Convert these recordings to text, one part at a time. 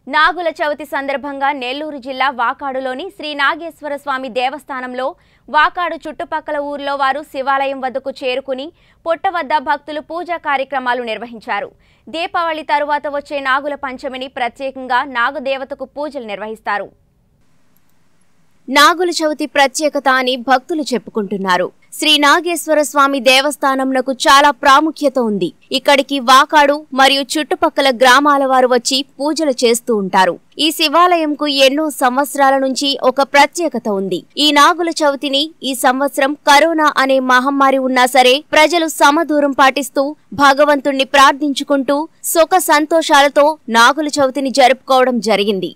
నాగుల చవితి సందర్భంగా నెల్లూరు జిల్లా వాకాడులోని శ్రీ నాగేశ్వర స్వామి దేవస్థానంలో వాకాడు చుట్టుపక్కల ఊర్లో వారు శివాలయం వద్దకు చేరుకుని పుట్ట వద్ద భక్తులు పూజా కార్యక్రమాలు నిర్వహించారు దీపావళి తరువాత వచ్చే నాగుల పంచమిని ప్రత్యేకంగా నాగదేవతకు పూజలు నిర్వహిస్తారు నాగుల చవితి ప్రత్యేకత అని భక్తులు చెప్పుకుంటున్నారు శ్రీ నాగేశ్వర స్వామి దేవస్థానంనకు చాలా ప్రాముఖ్యత ఉంది ఇక్కడికి వాకాడు మరియు చుట్టుపక్కల గ్రామాల వారు వచ్చి పూజలు చేస్తూ ఉంటారు ఈ శివాలయంకు ఎన్నో సంవత్సరాల నుంచి ఒక ప్రత్యేకత ఉంది ఈ నాగుల చవితిని ఈ సంవత్సరం కరోనా అనే మహమ్మారి ఉన్నా సరే ప్రజలు సమదూరం పాటిస్తూ భగవంతుణ్ణి ప్రార్థించుకుంటూ సుఖ సంతోషాలతో నాగుల చవితిని జరుపుకోవడం జరిగింది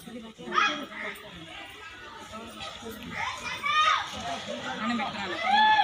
అన్నం పెట్టుకున్నాను